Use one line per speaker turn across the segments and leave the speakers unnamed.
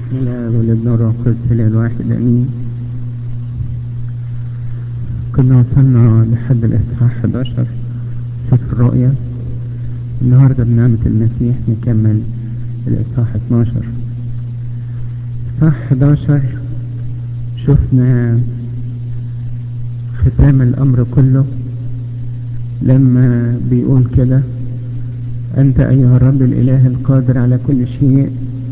بسم الله والابن والروح القدس الاله الواحد امين كنا وصلنا لحد الاصحاح 11 سفر الرؤيا النهارده بنعمة المسيح نكمل الاصحاح 12 اصحاح 11 شفنا ختام الامر كله لما بيقول كده انت ايها الرب الاله القادر على كل شيء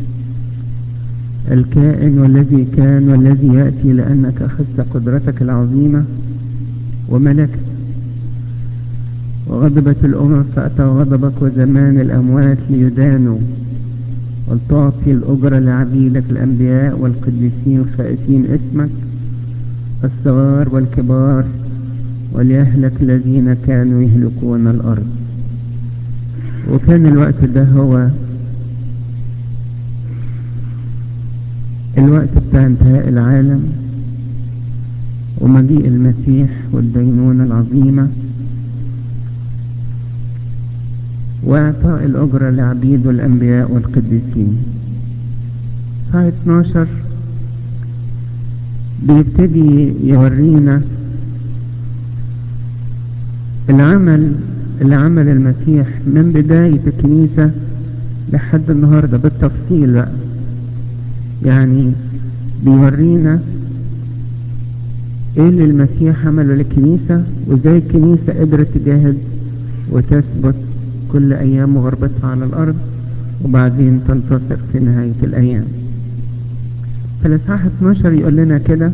الكائن والذي كان والذي يأتي لأنك أخذت قدرتك العظيمة وملكت وغضبت الأمم فأتى غضبك وزمان الأموات ليدانوا ولتعطي الأجر لعبيدك الأنبياء والقديسين الخائفين اسمك الصغار والكبار وليهلك الذين كانوا يهلكون الأرض وكان الوقت ده هو الوقت بتاع انتهاء العالم ومجيء المسيح والدينونة العظيمة وإعطاء الأجرة لعبيد الأنبياء والقديسين ساعة 12 بيبتدي يورينا العمل اللي عمل المسيح من بداية الكنيسة لحد النهاردة بالتفصيل بقى يعني بيورينا ايه اللي المسيح عمله للكنيسة وازاي الكنيسة قدرت تجاهد وتثبت كل ايام غربتها على الارض وبعدين تنتصر في نهاية الايام فالاصحاح 12 يقول لنا كده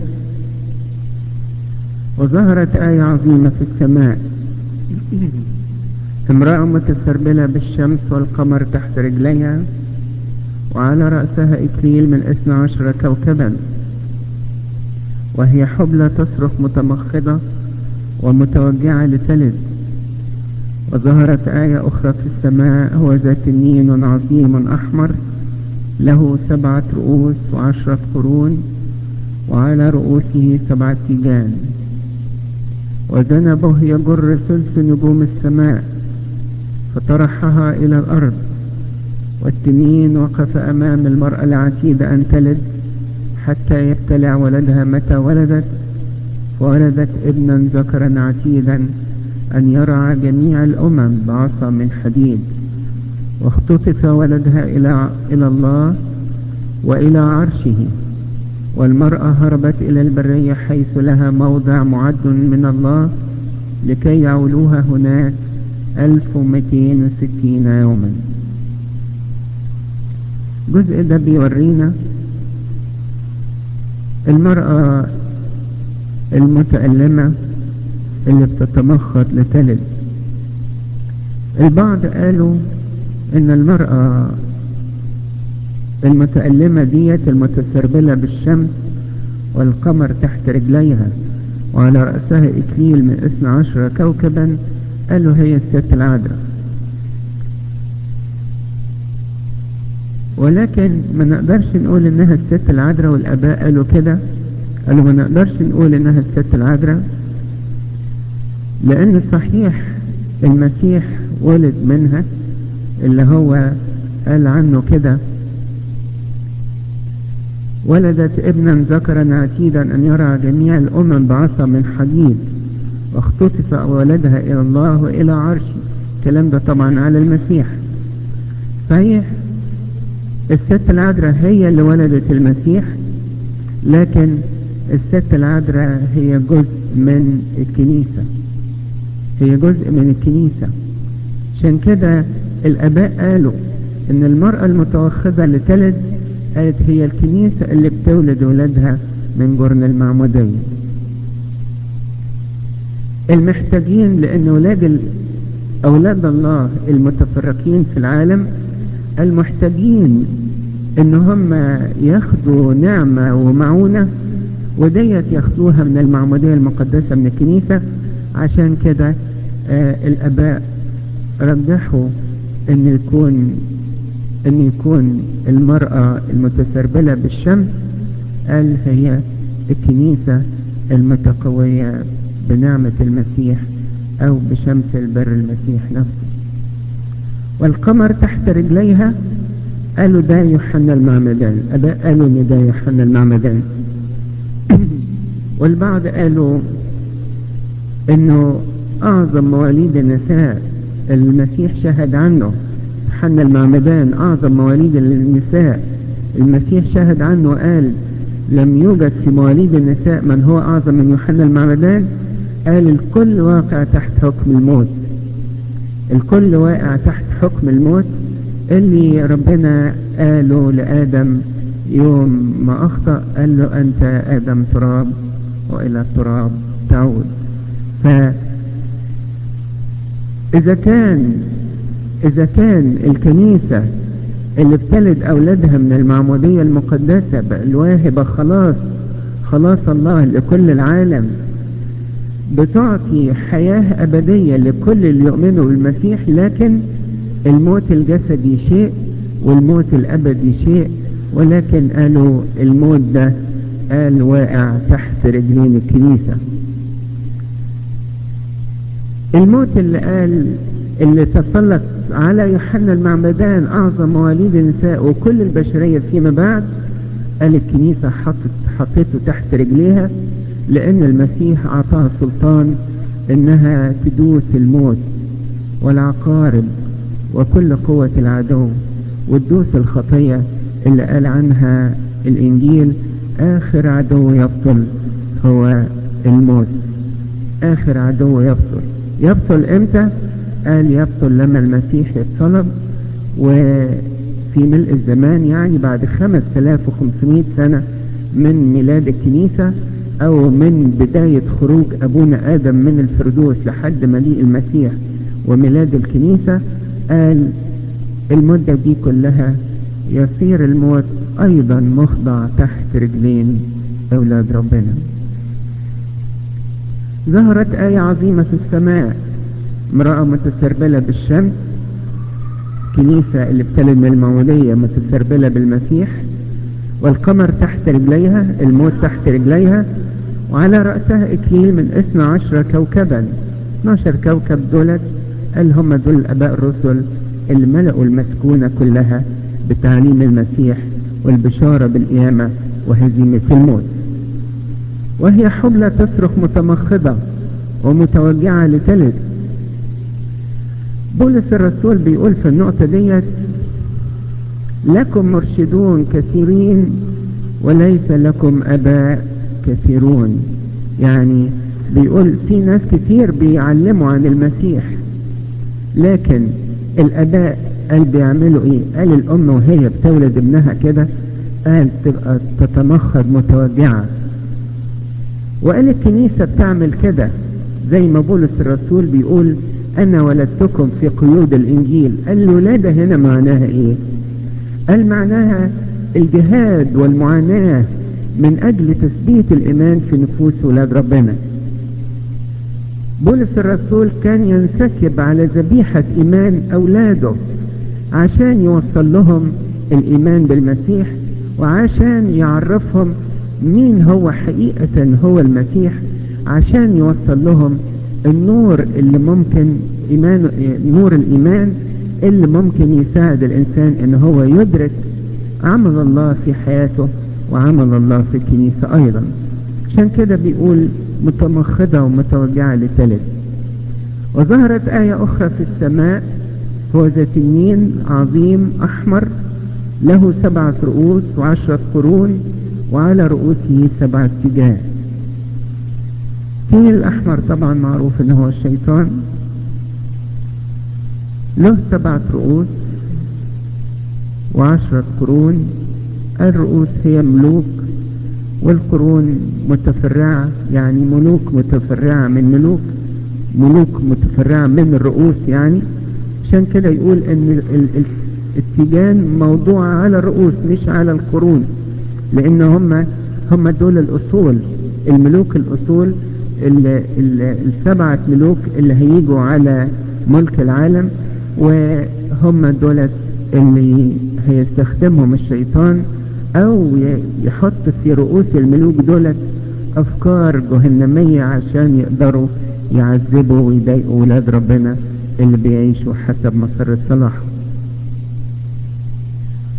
وظهرت آية عظيمة في السماء امرأة متسربلة بالشمس والقمر تحت رجليها وعلى رأسها إكليل من اثنى عشر كوكبا وهي حبلى تصرخ متمخضة ومتوجعة لتلد وظهرت آية أخرى في السماء هو ذا تنين عظيم أحمر له سبعة رؤوس وعشرة قرون وعلى رؤوسه سبعة تيجان وذنبه يجر ثلث نجوم السماء فطرحها إلى الأرض والتنين وقف أمام المرأة العتيدة أن تلد حتى يبتلع ولدها متى ولدت وولدت ابنا ذكرا عتيدا أن يرعى جميع الأمم بعصا من حديد واختطف ولدها إلى, إلى الله وإلى عرشه والمرأة هربت إلى البرية حيث لها موضع معد من الله لكي يعولوها هناك ألف ومئتين وستين يوما الجزء ده بيورينا المرأة المتألمة اللي بتتمخض لتلد البعض قالوا ان المرأة المتألمة ديت المتسربلة بالشمس والقمر تحت رجليها وعلى رأسها إكليل من اثنى عشر كوكبا قالوا هي الست العذراء ولكن ما نقدرش نقول انها الست العذراء والاباء قالوا كده قالوا ما نقدرش نقول انها الست العذراء لان صحيح المسيح ولد منها اللي هو قال عنه كده ولدت ابنا ذكرا عتيدا ان يرى جميع الامم بعصا من حديد واختطف ولدها الى الله والى عرشه الكلام ده طبعا على المسيح صحيح الست العذراء هي اللي ولدت المسيح لكن الست العذراء هي جزء من الكنيسة هي جزء من الكنيسة عشان كده الاباء قالوا ان المرأة المتوخذة اللي تلد قالت هي الكنيسة اللي بتولد ولادها من جرن المعمودية المحتاجين لان ولاد اولاد الله المتفرقين في العالم المحتاجين ان هم ياخدوا نعمة ومعونة وديت ياخدوها من المعمودية المقدسة من الكنيسة عشان كده آه الاباء رجحوا ان يكون ان يكون المرأة المتسربلة بالشمس قال هي الكنيسة المتقوية بنعمة المسيح او بشمس البر المسيح نفسه والقمر تحت رجليها قالوا ده يوحنا المعمدان الاباء قالوا ان ده يوحنا المعمدان والبعض قالوا انه اعظم مواليد النساء المسيح شهد عنه يوحنا المعمدان اعظم مواليد النساء المسيح شهد عنه قال لم يوجد في مواليد النساء من هو اعظم من يوحنا المعمدان قال الكل واقع تحت حكم الموت الكل واقع تحت حكم الموت اللي ربنا قاله لآدم يوم ما أخطأ قال له أنت آدم تراب وإلى التراب تعود ف إذا كان إذا كان الكنيسة اللي بتلد أولادها من المعمودية المقدسة الواهبة خلاص خلاص الله لكل العالم بتعطي حياة أبدية لكل اللي يؤمنوا بالمسيح لكن الموت الجسدي شيء والموت الأبدي شيء ولكن قالوا الموت ده قال واقع تحت رجلين الكنيسة الموت اللي قال اللي تسلط على يوحنا المعمدان أعظم مواليد النساء وكل البشرية فيما بعد قال الكنيسة حطت حطيته تحت رجليها لأن المسيح أعطاها سلطان إنها تدوس الموت والعقارب وكل قوة العدو وتدوس الخطية اللي قال عنها الإنجيل آخر عدو يبطل هو الموت آخر عدو يبطل يبطل إمتى؟ قال يبطل لما المسيح يتصلب وفي ملء الزمان يعني بعد 5500 سنة من ميلاد الكنيسة أو من بداية خروج أبونا آدم من الفردوس لحد مجيء المسيح وميلاد الكنيسة قال المدة دي كلها يصير الموت أيضا مخضع تحت رجلين أولاد ربنا ظهرت آية عظيمة في السماء امرأة متسربلة بالشمس كنيسة اللي بتلد من المعمودية متسربلة بالمسيح والقمر تحت رجليها الموت تحت رجليها وعلى رأسها إكليل من اثنى عشر كوكبا 12 كوكب دولت قال هم دول الأباء الرسل اللي ملأوا المسكونة كلها بتعليم المسيح والبشارة بالقيامة وهزيمة الموت وهي حبلى تصرخ متمخضة ومتوجعة لتلد بولس الرسول بيقول في النقطة ديت لكم مرشدون كثيرين وليس لكم أباء كثيرون يعني بيقول في ناس كتير بيعلموا عن المسيح لكن الأباء قال بيعملوا ايه قال الأم وهي بتولد ابنها كده قال تبقى تتمخض متوجعة وقال الكنيسة بتعمل كده زي ما بولس الرسول بيقول أنا ولدتكم في قيود الإنجيل قال الولادة هنا معناها إيه قال معناها الجهاد والمعاناة من أجل تثبيت الإيمان في نفوس ولاد ربنا بولس الرسول كان ينسكب على ذبيحة إيمان أولاده عشان يوصل لهم الإيمان بالمسيح وعشان يعرفهم مين هو حقيقة هو المسيح عشان يوصل لهم النور اللي ممكن إيمان نور الإيمان اللي ممكن يساعد الإنسان إن هو يدرك عمل الله في حياته وعمل الله في الكنيسة أيضا عشان كده بيقول متمخضة ومتوجعة لتلد وظهرت آية أخرى في السماء هو ذا تنين عظيم أحمر له سبعة رؤوس وعشرة قرون وعلى رؤوسه سبعة تجاه التين الأحمر طبعا معروف إن هو الشيطان له سبعة رؤوس وعشرة قرون الرؤوس هي ملوك والقرون متفرعة يعني ملوك متفرعة من ملوك ملوك متفرعة من الرؤوس يعني عشان كده يقول ان التيجان موضوع على الرؤوس مش على القرون لان هم هم دول الاصول الملوك الاصول ال ال السبعة ملوك اللي هيجوا على ملك العالم وهم دولت اللي هيستخدمهم الشيطان او يحط في رؤوس الملوك دولت افكار جهنمية عشان يقدروا يعذبوا ويضايقوا ولاد ربنا اللي بيعيشوا حسب مسار الصلاح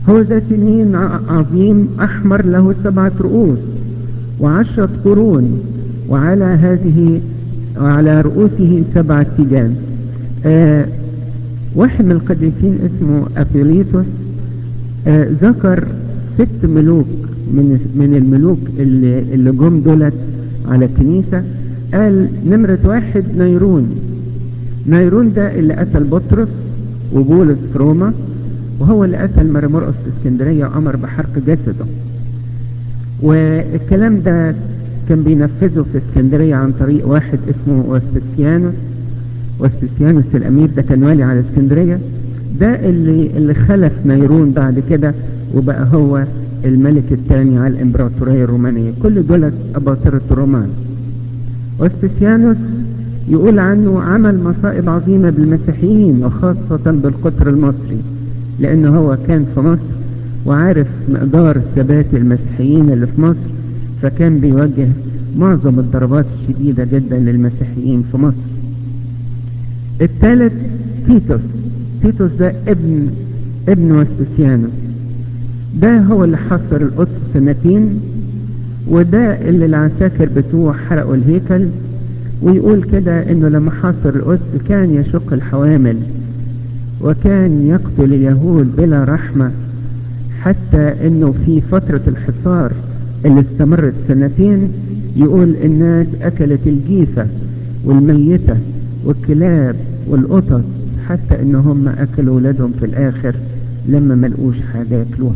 هو ذا تنين عظيم أحمر له سبعة رؤوس وعشرة قرون وعلى هذه وعلى رؤوسه سبعة تيجان آه واحد من القديسين اسمه أفيليتوس آه ذكر ست ملوك من من الملوك اللي, اللي جم دولت على الكنيسة قال نمرة واحد نيرون نيرون ده اللي قتل بطرس وبولس في روما وهو اللي قتل مرمرقس في اسكندرية وأمر بحرق جسده والكلام ده كان بينفذه في اسكندرية عن طريق واحد اسمه وسبسيانوس وسبسيانوس الأمير ده كان والي على اسكندرية ده اللي, اللي خلف نيرون بعد كده وبقى هو الملك الثاني على الإمبراطورية الرومانية كل دول أباطرة الرومان وسبسيانوس يقول عنه عمل مصائب عظيمة بالمسيحيين وخاصة بالقطر المصري لأنه هو كان في مصر وعارف مقدار ثبات المسيحيين اللي في مصر فكان بيوجه معظم الضربات الشديدة جدا للمسيحيين في مصر الثالث تيتوس تيتوس ده ابن ابن وسبسيانوس ده هو اللي حصر القدس سنتين وده اللي العساكر بتوع حرقوا الهيكل ويقول كده انه لما حاصر القدس كان يشق الحوامل وكان يقتل اليهود بلا رحمة حتى انه في فترة الحصار اللي استمرت سنتين يقول الناس اكلت الجيفة والميتة والكلاب والقطط حتى ان هم اكلوا ولادهم في الاخر لما ملقوش حاجة ياكلوها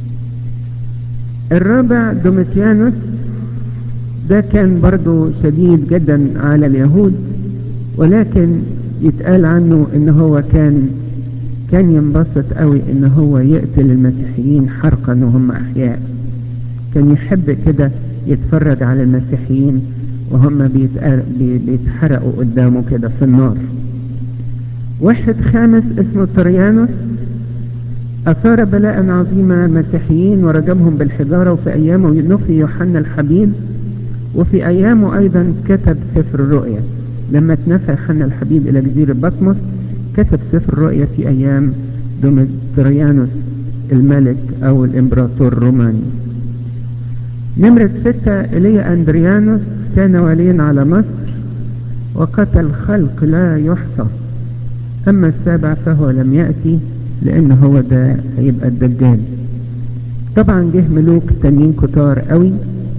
الرابع دوميتيانوس ده كان برضو شديد جدا على اليهود ولكن يتقال عنه ان هو كان كان ينبسط قوي ان هو يقتل المسيحيين حرقا وهم احياء كان يحب كده يتفرج على المسيحيين وهم بيتحرقوا قدامه كده في النار واحد خامس اسمه تريانوس أثار بلاء عظيما المسيحيين ورجمهم بالحجارة وفي أيامه نفي يوحنا الحبيب وفي أيامه أيضا كتب سفر الرؤيا لما اتنفى يوحنا الحبيب إلى جزيرة بطمس كتب سفر الرؤيا في أيام دومتريانوس الملك أو الإمبراطور الروماني نمرة ستة إلي أندريانوس كان وليا على مصر وقتل خلق لا يحصى أما السابع فهو لم يأتي لأن هو ده هيبقى الدجال طبعا جه ملوك تانيين كتار قوي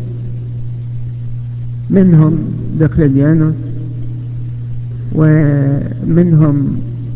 منهم دقلديانوس ومنهم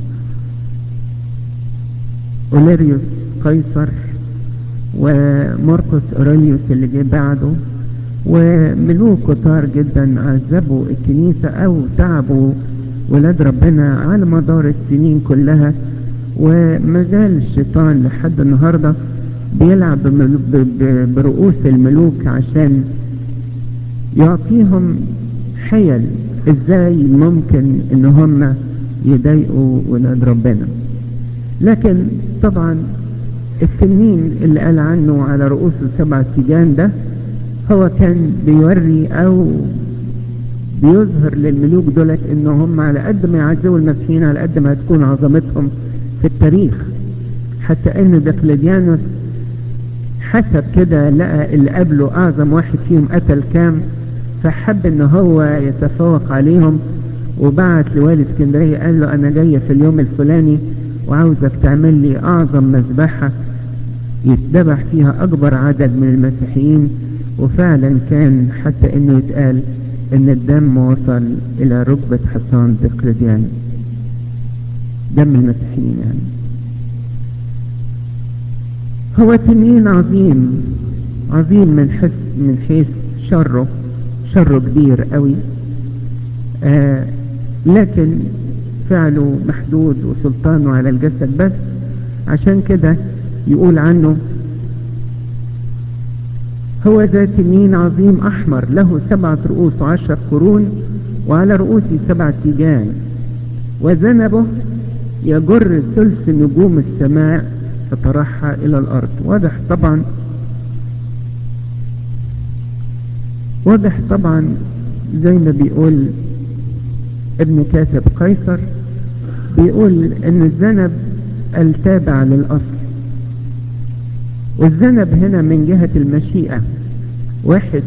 أوليريوس قيصر وماركوس أوريليوس اللي جه بعده وملوك كتار جدا عذبوا الكنيسة أو تعبوا ولاد ربنا على مدار السنين كلها وما زال الشيطان لحد النهاردة بيلعب برؤوس الملوك عشان يعطيهم حيل ازاي ممكن ان هم يضايقوا ولاد ربنا لكن طبعا التنين اللي قال عنه على رؤوس السبع سجان ده هو كان بيوري او بيظهر للملوك دولت ان هم على قد ما يعذبوا المسيحيين على قد ما هتكون عظمتهم في التاريخ حتى ان دقلديانوس حسب كده لقى اللي قبله اعظم واحد فيهم قتل كام فحب ان هو يتفوق عليهم وبعت لوالي اسكندرية قال له انا جاي في اليوم الفلاني وعاوزك تعمل لي اعظم مذبحة يتذبح فيها اكبر عدد من المسيحيين وفعلا كان حتى انه يتقال ان الدم وصل الى ركبة حصان دقلديانوس دم المسيحيين يعني هو تنين عظيم عظيم من حيث من حيث شره شره كبير قوي آه لكن فعله محدود وسلطانه على الجسد بس عشان كده يقول عنه هو ذا تنين عظيم أحمر له سبعة رؤوس وعشر قرون وعلى رؤوسه سبعة تيجان وذنبه يجر ثلث نجوم السماء فطرحها إلى الأرض واضح طبعا واضح طبعا زي ما بيقول ابن كاتب قيصر بيقول ان الذنب التابع للأصل والذنب هنا من جهة المشيئة واحد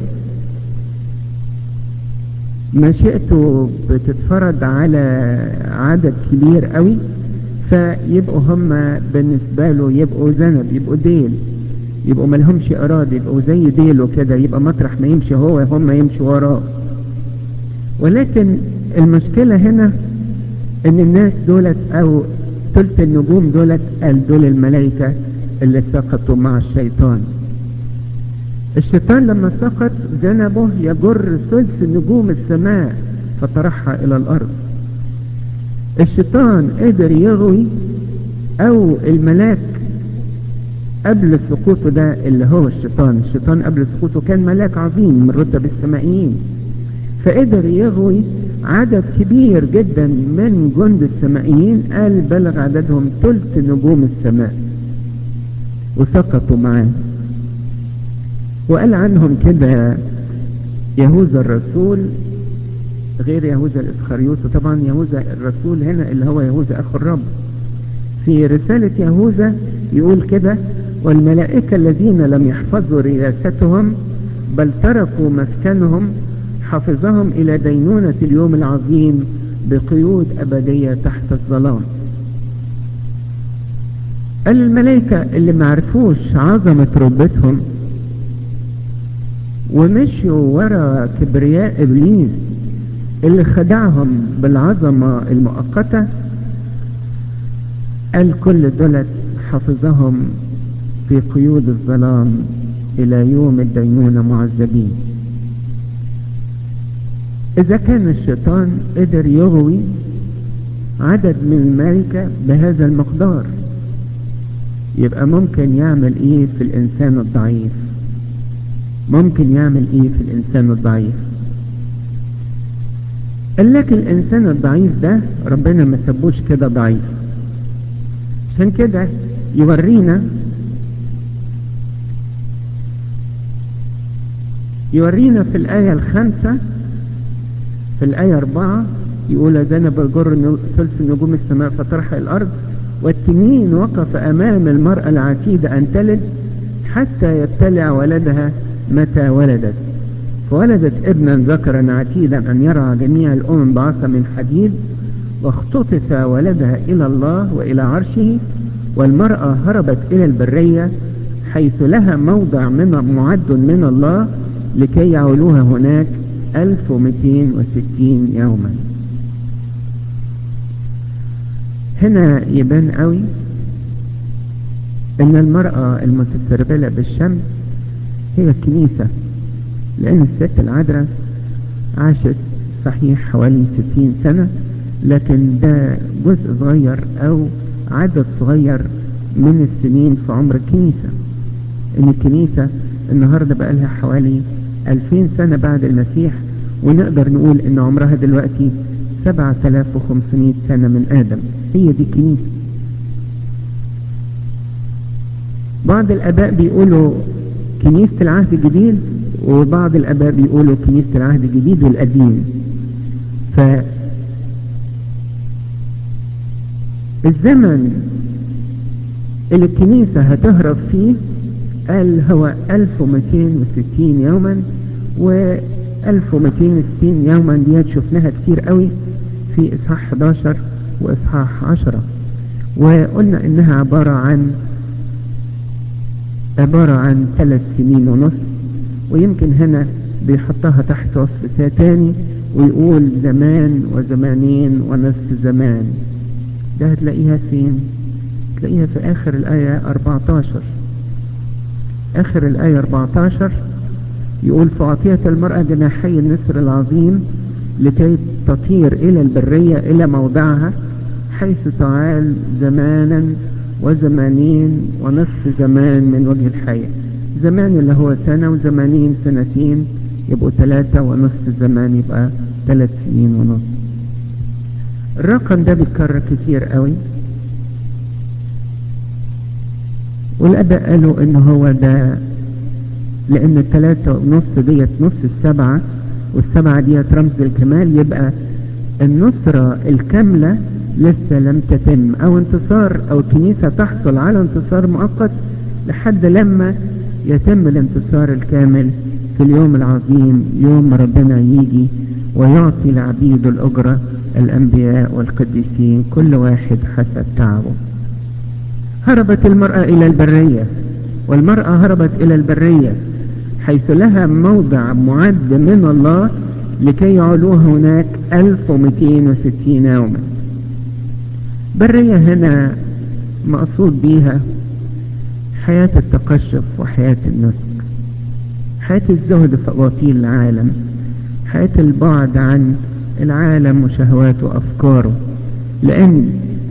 مشيئته بتتفرض على عدد كبير قوي فيبقوا هم بالنسبة له يبقوا ذنب يبقوا ديل يبقوا ملهمش إرادة يبقوا زي ديله كده يبقى مطرح ما يمشي هو هم يمشوا وراه ولكن المشكلة هنا ان الناس دولت او ثلث النجوم دولت قال دول الملائكة اللي سقطوا مع الشيطان الشيطان لما سقط ذنبه يجر ثلث نجوم السماء فطرحها الى الارض الشيطان قدر يغوي او الملاك قبل سقوطه ده اللي هو الشيطان الشيطان قبل سقوطه كان ملاك عظيم من رتب السمائيين فقدر يغوي عدد كبير جدا من جند السمائيين قال بلغ عددهم ثلث نجوم السماء وسقطوا معاه وقال عنهم كده يهوذا الرسول غير يهوذا الاسخريوس طبعا يهوذا الرسول هنا اللي هو يهوذا اخو الرب في رسالة يهوذا يقول كده والملائكة الذين لم يحفظوا رياستهم بل تركوا مسكنهم حفظهم إلى دينونة اليوم العظيم بقيود أبدية تحت الظلام قال الملائكة اللي ما عرفوش عظمة ربتهم ومشوا ورا كبرياء إبليس اللي خدعهم بالعظمة المؤقتة قال كل دولت حفظهم في قيود الظلام إلى يوم الدينونة معذبين إذا كان الشيطان قدر يغوي عدد من الملائكة بهذا المقدار يبقى ممكن يعمل ايه في الانسان الضعيف ممكن يعمل ايه في الانسان الضعيف لكن الانسان الضعيف ده ربنا ما سبوش كده ضعيف عشان كده يورينا يورينا في الآية الخامسة في الآية أربعة يقول ذنب الجر ثلث نجوم السماء فطرح الأرض والتنين وقف أمام المرأة العتيدة أن تلد حتى يبتلع ولدها متى ولدت فولدت ابنا ذكرا عتيدا أن يرعى جميع الأمم بعصا من حديد واختطف ولدها إلى الله وإلى عرشه والمرأة هربت إلى البرية حيث لها موضع من معد من الله لكي يعولوها هناك 1260 يوما هنا يبان قوي ان المرأة المتسربلة بالشمس هي الكنيسة لان الست العذراء عاشت صحيح حوالي 60 سنة لكن ده جزء صغير او عدد صغير من السنين في عمر الكنيسة ان الكنيسة النهاردة بقى لها حوالي 2000 سنة بعد المسيح ونقدر نقول ان عمرها دلوقتي 7500 سنة من آدم هي دي الكنيسة بعض الآباء بيقولوا كنيسة العهد الجديد وبعض الآباء بيقولوا كنيسة العهد الجديد والقديم ف الزمن اللي الكنيسة هتهرب فيه قال هو 1260 يوما و 1260 يوما ديت شفناها كتير قوي في اصحاح 11 واصحاح 10 وقلنا انها عبارة عن عبارة عن ثلاث سنين ونص ويمكن هنا بيحطها تحت وصف تاني ويقول زمان وزمانين ونصف زمان ده هتلاقيها فين تلاقيها في اخر الاية 14 اخر الاية 14 يقول فأعطيت المرأة جناحي النسر العظيم لكي تطير إلى البرية إلى موضعها حيث تعال زمانا وزمانين ونصف زمان من وجه الحياة زمان اللي هو سنة وزمانين سنتين يبقوا ثلاثة ونصف زمان يبقى ثلاث سنين ونصف الرقم ده بيتكرر كتير قوي والأباء قالوا إن هو ده لان الثلاثة ونص ديت نص السبعة والسبعة ديت رمز الكمال يبقى النصرة الكاملة لسه لم تتم او انتصار او كنيسة تحصل على انتصار مؤقت لحد لما يتم الانتصار الكامل في اليوم العظيم يوم ربنا يجي ويعطي لعبيد الأجرة الأنبياء والقديسين كل واحد حسب تعبه هربت المرأة إلى البرية والمرأة هربت إلى البرية حيث لها موضع معد من الله لكي يعلوها هناك 1260 يوما برية هنا مقصود بيها حياة التقشف وحياة النسك حياة الزهد في أباطيل العالم حياة البعد عن العالم وشهواته وأفكاره لأن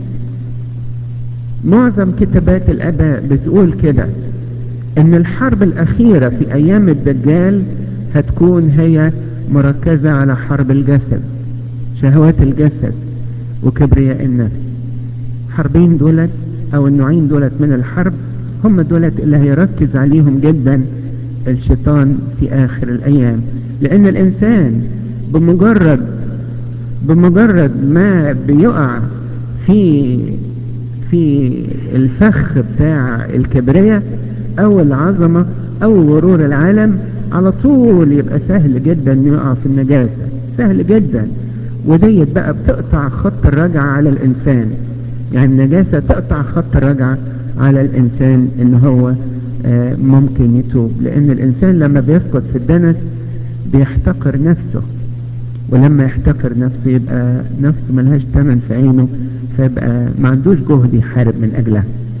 معظم كتابات الآباء بتقول كده إن الحرب الأخيرة في أيام الدجال هتكون هي مركزة على حرب الجسد شهوات الجسد وكبرياء النفس حربين دولت أو النوعين دولت من الحرب هم دولت اللي هيركز عليهم جدا الشيطان في آخر الأيام لأن الإنسان بمجرد بمجرد ما بيقع في في الفخ بتاع الكبرياء او العظمة او غرور العالم على طول يبقى سهل جدا يقع في النجاسة سهل جدا وديت بقى بتقطع خط الرجعة على الانسان يعني النجاسة تقطع خط الرجعة على الانسان ان هو آه ممكن يتوب لان الانسان لما بيسقط في الدنس بيحتقر نفسه ولما يحتقر نفسه يبقى نفسه ملهاش تمن في عينه فيبقى ما عندوش جهد يحارب من اجلها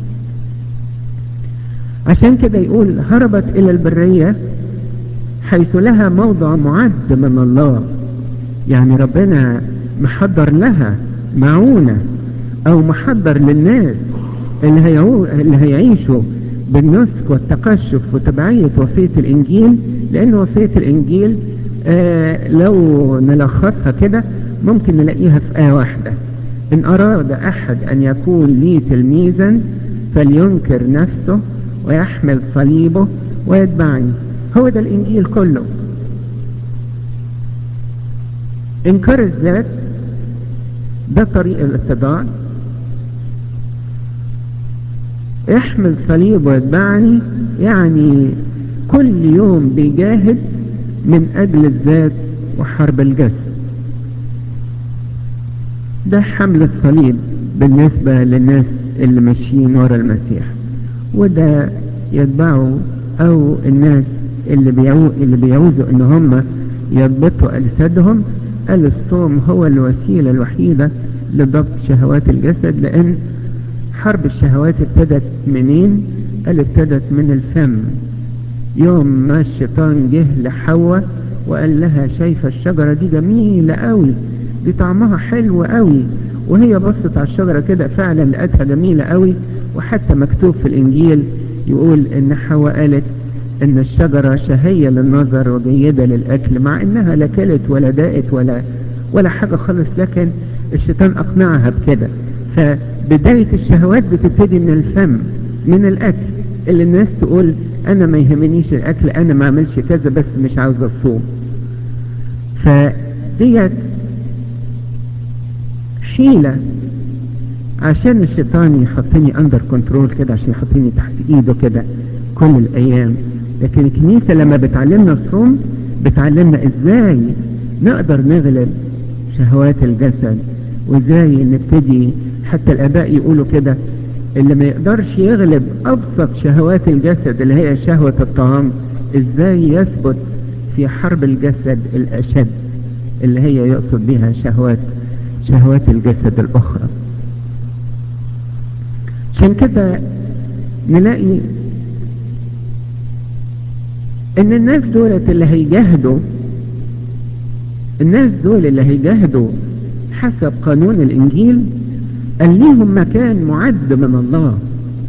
عشان كده يقول هربت الى البرية حيث لها موضع معد من الله يعني ربنا محضر لها معونة او محضر للناس اللي, هيعو... اللي هيعيشوا بالنسك والتقشف وتبعية وصية الانجيل لان وصية الانجيل آه لو نلخصها كده ممكن نلاقيها في آية واحدة إن أراد أحد أن يكون لي تلميذا فلينكر نفسه ويحمل صليبه ويتبعني هو ده الإنجيل كله إنكار الذات ده طريق الاتضاع احمل صليب ويتبعني يعني كل يوم بيجاهد من أجل الذات وحرب الجسد ده حمل الصليب بالنسبة للناس اللي ماشيين ورا المسيح وده يتبعوا أو الناس اللي بيعو اللي بيعوزوا إن هم يضبطوا أجسادهم قال الصوم هو الوسيلة الوحيدة لضبط شهوات الجسد لأن حرب الشهوات ابتدت منين؟ قال ابتدت من الفم يوم ما الشيطان جه لحواء وقال لها شايفة الشجرة دي جميلة قوي دي طعمها حلو قوي وهي بصت على الشجرة كده فعلا لقتها جميلة قوي وحتى مكتوب في الانجيل يقول ان حواء قالت ان الشجرة شهية للنظر وجيدة للاكل مع انها لا كلت ولا داقت ولا ولا حاجة خالص لكن الشيطان اقنعها بكده فبداية الشهوات بتبتدي من الفم من الاكل اللي الناس تقول انا ما يهمنيش الاكل انا ما اعملش كذا بس مش عاوز اصوم فديت حيلة عشان الشيطان يحطني اندر كنترول كده عشان يحطني تحت ايده كده كل الايام لكن الكنيسة لما بتعلمنا الصوم بتعلمنا ازاي نقدر نغلب شهوات الجسد وازاي نبتدي حتى الاباء يقولوا كده اللي ما يقدرش يغلب ابسط شهوات الجسد اللي هي شهوة الطعام ازاي يثبت في حرب الجسد الاشد اللي هي يقصد بها شهوات شهوات الجسد الاخرى عشان كده نلاقي ان الناس دولت اللي هيجاهدوا الناس دول اللي هيجاهدوا حسب قانون الانجيل قال ليهم مكان معد من الله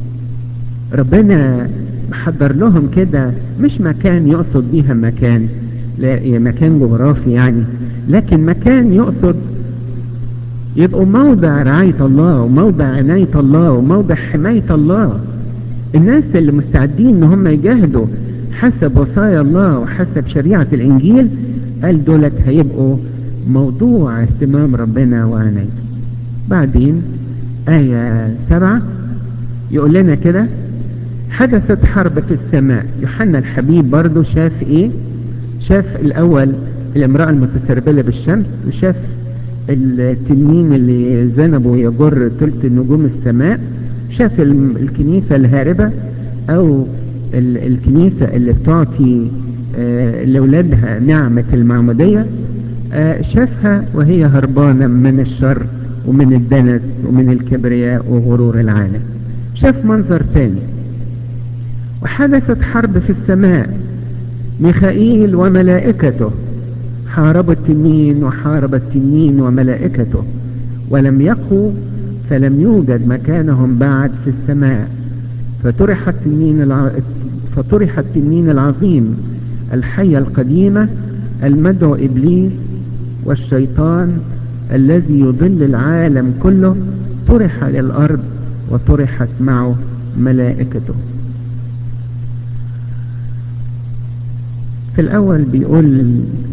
ربنا محضر لهم كده مش مكان يقصد بيها مكان لا مكان جغرافي يعني لكن مكان يقصد يبقوا موضع رعاية الله وموضع عناية الله وموضع حماية الله الناس اللي مستعدين ان هم يجاهدوا حسب وصايا الله وحسب شريعة الانجيل قال دولت هيبقوا موضوع اهتمام ربنا وعنايته بعدين آية سبعة يقول لنا كده حدثت حرب في السماء يوحنا الحبيب برضه شاف ايه شاف الاول الامرأة المتسربلة بالشمس وشاف التنين اللي ذنبه يجر تلت نجوم السماء شاف الكنيسة الهاربة او الكنيسة اللي بتعطي لأولادها نعمة المعمودية شافها وهي هربانة من الشر ومن الدنس ومن الكبرياء وغرور العالم شاف منظر تاني وحدثت حرب في السماء ميخائيل وملائكته حاربوا التنين وحارب التنين وملائكته ولم يقوا فلم يوجد مكانهم بعد في السماء فطرح التنين الع... فطرح التنين العظيم الحية القديمة المدعو إبليس والشيطان الذي يضل العالم كله طرح للأرض وطرحت معه ملائكته في الأول بيقول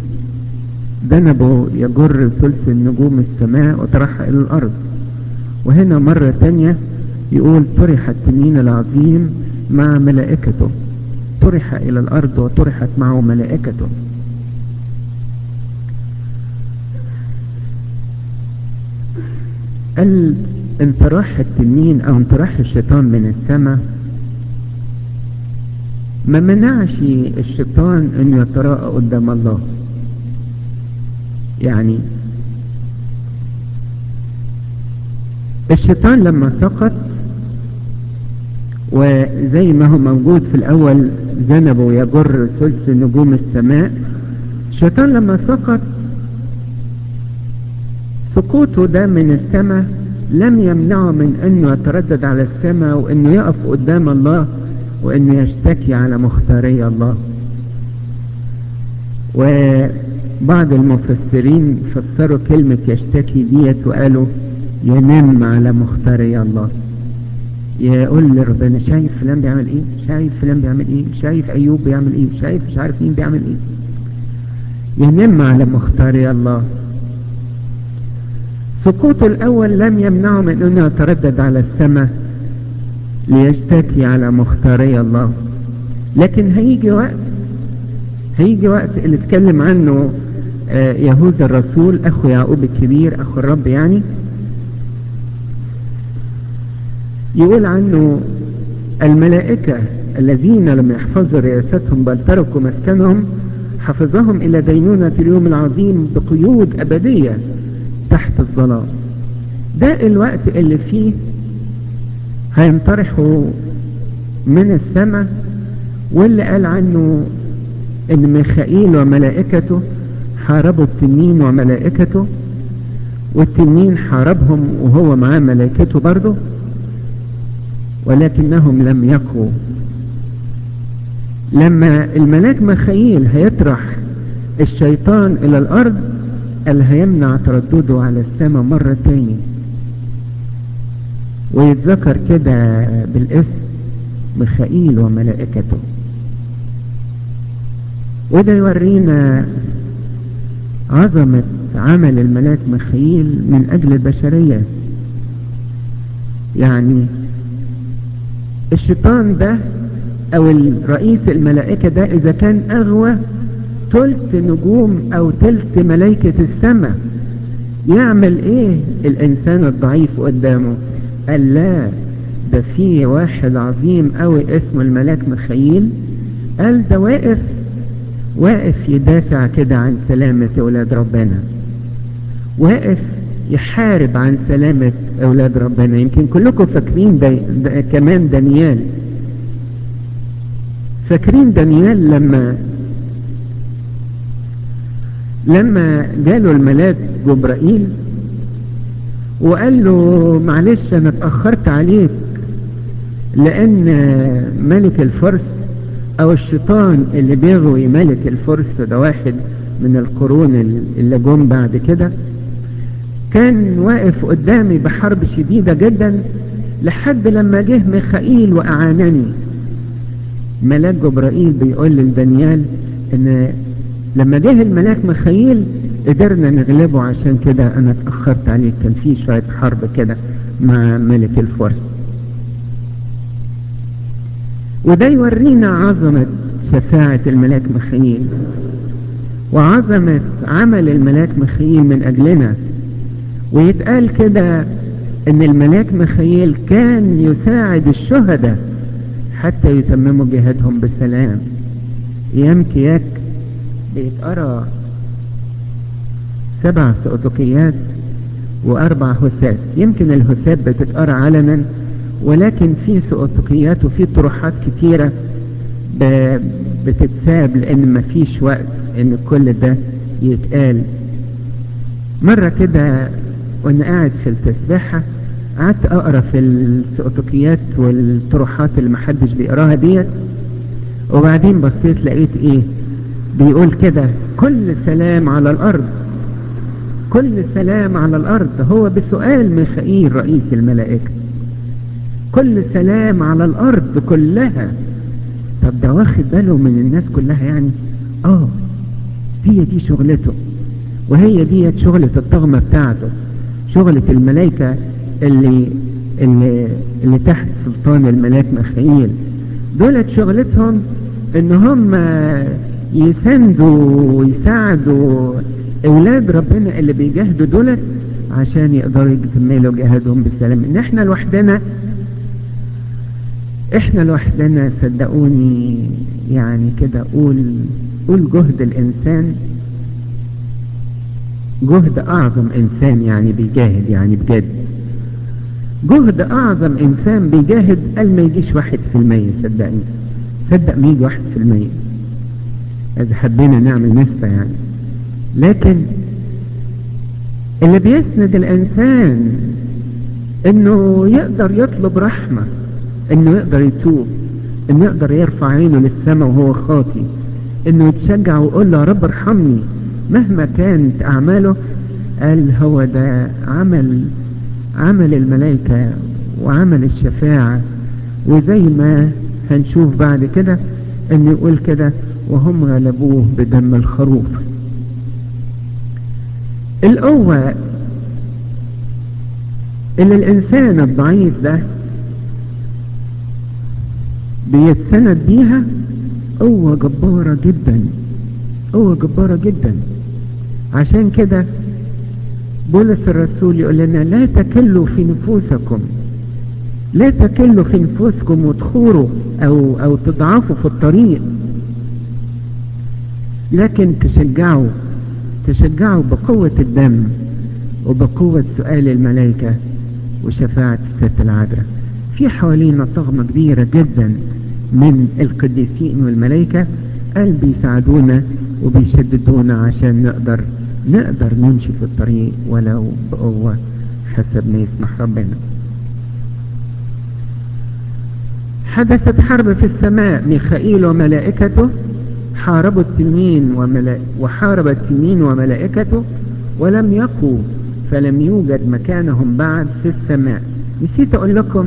ذنبه يجر ثلث النجوم السماء وطرح إلى الأرض وهنا مرة تانية يقول طرح التنين العظيم مع ملائكته طرح إلى الأرض وطرحت معه ملائكته قال انطراح التنين أو انطراح الشيطان من السماء ما منعش الشيطان أن يتراءى قدام الله يعني الشيطان لما سقط وزي ما هو موجود في الأول ذنبه يجر ثلث نجوم السماء الشيطان لما سقط سقوطه ده من السماء لم يمنعه من انه يتردد على السماء وانه يقف قدام الله وانه يشتكي على مختاري الله وبعض المفسرين فسروا كلمة يشتكي ديت وقالوا ينم على مختاري الله يقول لربنا شايف فلان بيعمل ايه شايف فلان بيعمل ايه شايف ايوب بيعمل ايه شايف مش عارف مين بيعمل ايه ينم على مختاري الله سقوطه الاول لم يمنعه من انه يتردد على السماء ليشتكي على مختاري الله لكن هيجي وقت هيجي وقت اللي اتكلم عنه يهوذا الرسول اخو يعقوب الكبير اخو الرب يعني يقول عنه الملائكة الذين لم يحفظوا رئاستهم بل تركوا مسكنهم حفظهم إلى دينونة اليوم العظيم بقيود أبدية تحت الظلام ده الوقت اللي فيه هينطرحوا من السماء واللي قال عنه ان ميخائيل وملائكته حاربوا التنين وملائكته والتنين حاربهم وهو معاه ملائكته برضه ولكنهم لم يقوا لما الملاك مخيل هيطرح الشيطان الى الارض قال هيمنع تردده على السماء مرة تاني ويتذكر كده بالاسم ميخائيل وملائكته وده يورينا عظمة عمل الملاك ميخائيل من اجل البشرية يعني الشيطان ده او الرئيس الملائكة ده اذا كان اغوى تلت نجوم او تلت ملائكة السماء يعمل ايه الانسان الضعيف قدامه قال لا ده في واحد عظيم قوي اسمه الملاك مخيل قال ده واقف واقف يدافع كده عن سلامة اولاد ربنا واقف يحارب عن سلامة اولاد ربنا يمكن كلكم فاكرين ده, ده كمان دانيال فاكرين دانيال لما لما جاله الملاك جبرائيل وقال له معلش انا اتأخرت عليك لان ملك الفرس او الشيطان اللي بيغوي ملك الفرس ده واحد من القرون اللي جم بعد كده كان واقف قدامي بحرب شديدة جدا لحد لما جه ميخائيل واعانني ملاك جبرائيل بيقول لدانيال ان لما جه الملاك ميخائيل قدرنا نغلبه عشان كده انا اتأخرت عليه كان في شوية حرب كده مع ملك الفرس وده يورينا عظمة شفاعة الملاك مخيل وعظمة عمل الملاك مخيل من أجلنا ويتقال كده ان الملاك مخيل كان يساعد الشهداء حتى يتمموا جهادهم بسلام ايام كياك بيتقرا سبع سؤدقيات واربع هسات يمكن الهسات بتتقرا علنا ولكن في سؤدقيات وفي طروحات كتيرة بتتساب لان مفيش وقت ان كل ده يتقال مرة كده وانا قاعد في التسبيحة قعدت اقرا في السؤدقيات والطروحات اللي محدش بيقراها ديت وبعدين بصيت لقيت ايه بيقول كده كل سلام على الارض كل سلام على الارض هو بسؤال ميخائيل رئيس الملائكة كل سلام على الارض كلها طب ده واخد باله من الناس كلها يعني اه هي دي شغلته وهي دي شغلة الطغمة بتاعته شغلة الملائكة اللي, اللي, اللي تحت سلطان الملاك مخيل دولت شغلتهم ان هم يساندوا ويساعدوا اولاد ربنا اللي بيجاهدوا دولت عشان يقدروا يكملوا جهادهم بالسلام ان احنا لوحدنا احنا لوحدنا صدقوني يعني كده قول قول جهد الانسان جهد اعظم انسان يعني بيجاهد يعني بجد جهد اعظم انسان بيجاهد قال ما يجيش واحد في المية صدقني صدق ما يجي واحد في المية اذا حبينا نعمل نسبة يعني لكن اللي بيسند الانسان انه يقدر يطلب رحمة انه يقدر يتوب انه يقدر يرفع عينه للسماء وهو خاطي انه يتشجع ويقول له يا رب ارحمني مهما كانت اعماله قال هو ده عمل عمل الملائكة وعمل الشفاعة وزي ما هنشوف بعد كده ان يقول كده وهم غلبوه بدم الخروف القوة اللي الانسان الضعيف ده بيتسند بيها قوة جبارة جدا قوة جبارة جدا عشان كده بولس الرسول يقول لنا لا تكلوا في نفوسكم لا تكلوا في نفوسكم وتخوروا او او تضعفوا في الطريق لكن تشجعوا تشجعوا بقوة الدم وبقوة سؤال الملائكة وشفاعة الست العذراء في حوالينا طغمة كبيرة جدا من القديسين والملائكة قال بيساعدونا وبيشددونا عشان نقدر نقدر نمشي في الطريق ولو بقوة حسب ما يسمح ربنا حدثت حرب في السماء ميخائيل وملائكته حاربوا التنين وملا... وحارب التنين وملائكته ولم يقوا فلم يوجد مكانهم بعد في السماء نسيت اقول لكم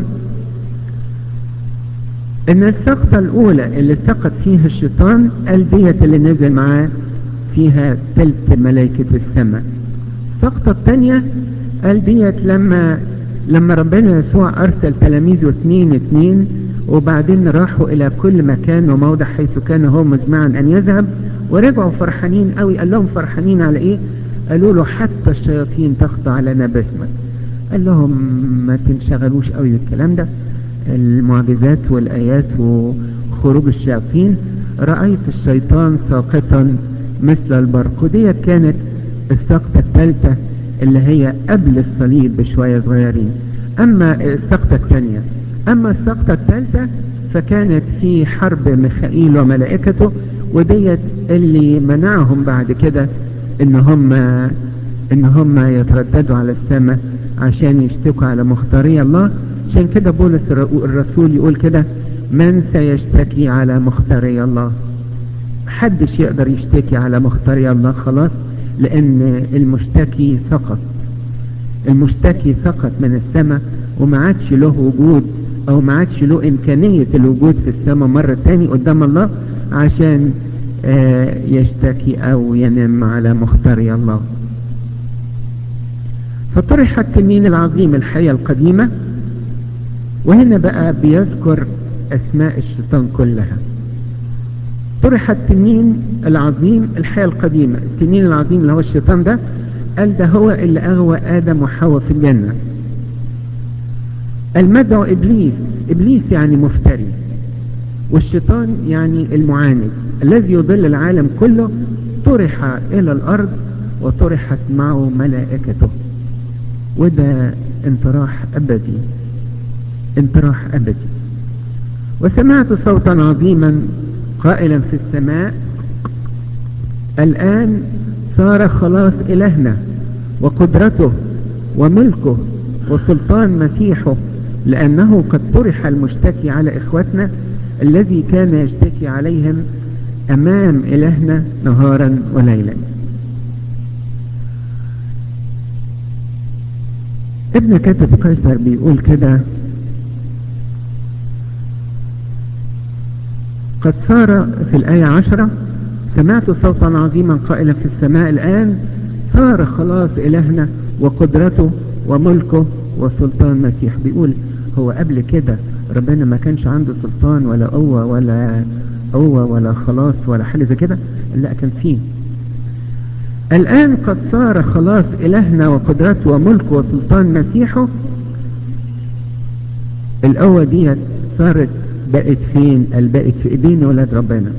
ان السقطة الاولى اللي سقط فيها الشيطان قال ديت اللي نزل معاه فيها تلت ملائكة السماء السقطة الثانية قال ديت لما لما ربنا يسوع ارسل تلاميذه اثنين اثنين وبعدين راحوا الى كل مكان وموضع حيث كان هو مجمعا ان يذهب ورجعوا فرحانين قوي قال لهم فرحانين على ايه قالوا له حتى الشياطين تخضع لنا باسمك قال لهم ما تنشغلوش قوي بالكلام ده المعجزات والايات وخروج الشياطين رأيت الشيطان ساقطا مثل البرق ودي كانت السقطة الثالثة اللي هي قبل الصليب بشوية صغيرين اما السقطة الثانية اما السقطة الثالثة فكانت في حرب ميخائيل وملائكته وديت اللي منعهم بعد كده ان هم ان هم يترددوا على السماء عشان يشتكوا على مختاري الله عشان كده بولس الرسول يقول كده من سيشتكي على مختاري الله محدش يقدر يشتكي على مختاري الله خلاص لان المشتكي سقط المشتكي سقط من السماء وما عادش له وجود او ما عادش له امكانية الوجود في السماء مرة تاني قدام الله عشان آه يشتكي او ينام على مختاري الله فطرح التنين العظيم الحياة القديمة وهنا بقى بيذكر أسماء الشيطان كلها طرح التنين العظيم الحياة القديمة التنين العظيم اللي هو الشيطان ده قال ده هو اللي أغوى آدم وحواء في الجنة المدعو إبليس إبليس يعني مفتري والشيطان يعني المعاند الذي يضل العالم كله طرح إلى الأرض وطرحت معه ملائكته وده انطراح أبدي انطراح أبدي وسمعت صوتا عظيما قائلا في السماء الآن صار خلاص إلهنا وقدرته وملكه وسلطان مسيحه لأنه قد طرح المشتكي على إخوتنا الذي كان يشتكي عليهم أمام إلهنا نهارا وليلا ابن كاتب قيصر بيقول كده قد صار في الآية عشرة سمعت صوتا عظيما قائلا في السماء الآن صار خلاص إلهنا وقدرته وملكه وسلطان مسيح بيقول هو قبل كده ربنا ما كانش عنده سلطان ولا قوة ولا قوة ولا خلاص ولا حاجة زي كده لا كان فيه الآن قد صار خلاص إلهنا وقدرته وملكه وسلطان مسيحه القوة دي صارت بقت فين قال بقت في ايدين ولاد ربنا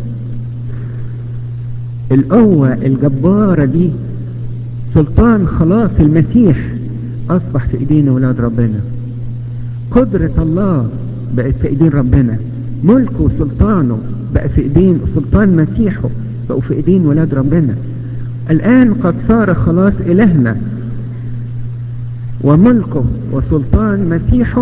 القوة الجبارة دي سلطان خلاص المسيح اصبح في ايدين ولاد ربنا قدرة الله بقت في ايدين ربنا ملكه وسلطانه بقى في ايدين سلطان مسيحه بقوا في ايدين ولاد ربنا الان قد صار خلاص الهنا وملكه وسلطان مسيحه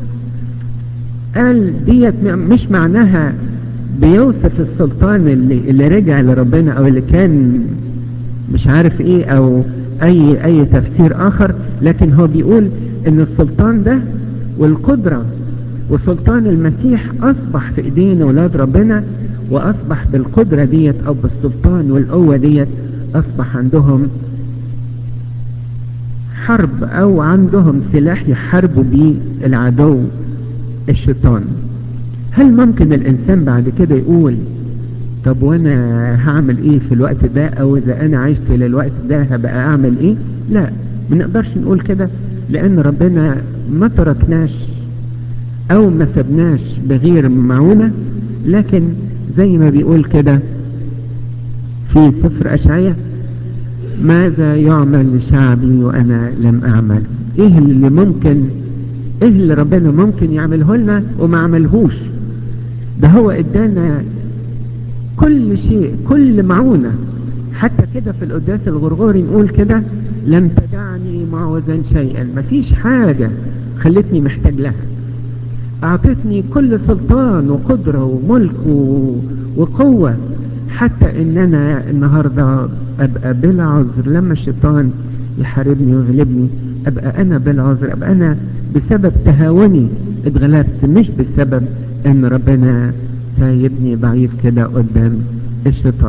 قال ديت مش معناها بيوصف السلطان اللي, اللي رجع لربنا او اللي كان مش عارف ايه او اي اي تفسير اخر لكن هو بيقول ان السلطان ده والقدرة وسلطان المسيح اصبح في ايدين اولاد ربنا واصبح بالقدرة ديت او بالسلطان والقوة ديت اصبح عندهم حرب او عندهم سلاح يحاربوا بيه العدو الشيطان هل ممكن الانسان بعد كده يقول طب وانا هعمل ايه في الوقت ده او اذا انا عشت للوقت ده هبقى اعمل ايه لا ما نقدرش نقول كده لان ربنا ما تركناش او ما سبناش بغير معونة لكن زي ما بيقول كده في سفر اشعية ماذا يعمل لشعبي وانا لم اعمل ايه اللي ممكن ايه اللي ربنا ممكن يعمله لنا وما عملهوش ده هو ادانا كل شيء كل معونة حتى كده في القداس الغرغوري نقول كده لم تدعني معوزا شيئا مفيش حاجة خلتني محتاج لها اعطتني كل سلطان وقدرة وملك وقوة حتى ان انا النهاردة ابقى بلا عذر لما الشيطان يحاربني ويغلبني ابقى انا بلا عذر ابقى انا بسبب تهاوني اتغلبت مش بسبب ان ربنا سايبني ضعيف كده قدام الشيطان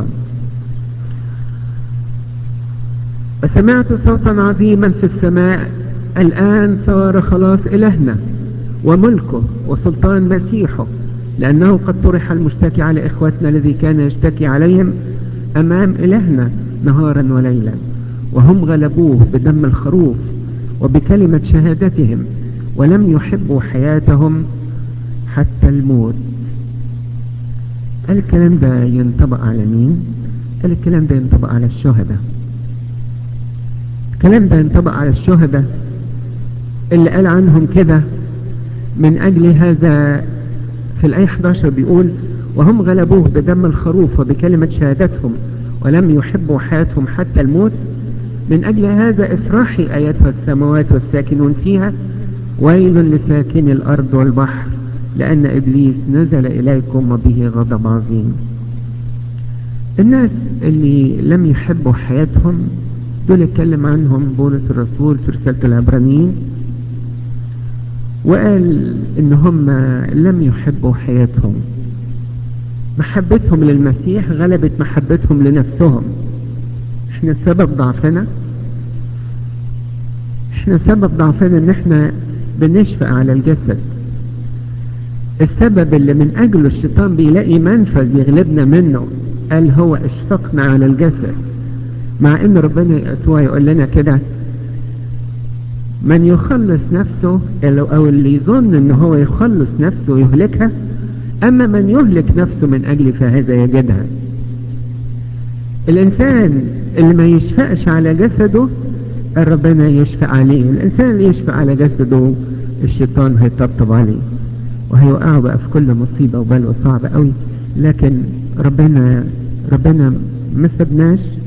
وسمعت صوتا عظيما في السماء الآن صار خلاص إلهنا وملكه وسلطان مسيحه لأنه قد طرح المشتكي على إخوتنا الذي كان يشتكي عليهم أمام إلهنا نهارا وليلا وهم غلبوه بدم الخروف وبكلمة شهادتهم ولم يحبوا حياتهم حتى الموت قال الكلام ده ينطبق على مين قال الكلام ده ينطبق على الشهداء الكلام ده ينطبق على الشهداء اللي قال عنهم كده من أجل هذا في الآية 11 بيقول وهم غلبوه بدم الخروف وبكلمة شهادتهم ولم يحبوا حياتهم حتى الموت من أجل هذا افرحي آياتها السماوات والساكنون فيها ويل لساكن الأرض والبحر لأن إبليس نزل إليكم وبه غضب عظيم الناس اللي لم يحبوا حياتهم دول اتكلم عنهم بولس الرسول في رسالة العبرانيين وقال ان هم لم يحبوا حياتهم محبتهم للمسيح غلبت محبتهم لنفسهم احنا سبب ضعفنا احنا سبب ضعفنا ان احنا بنشفق على الجسد السبب اللي من أجله الشيطان بيلاقي منفذ يغلبنا منه قال هو اشفقنا على الجسد مع ان ربنا يسوع يقول لنا كده من يخلص نفسه او اللي يظن ان هو يخلص نفسه يهلكها اما من يهلك نفسه من اجل فهذا يجدها الانسان اللي ما يشفقش على جسده ربنا يشفق عليه الانسان اللي يشفق على جسده الشيطان هيطبطب عليه وهيوقعه بقى في كل مصيبة وبلوى صعبة قوي لكن ربنا ربنا ما سبناش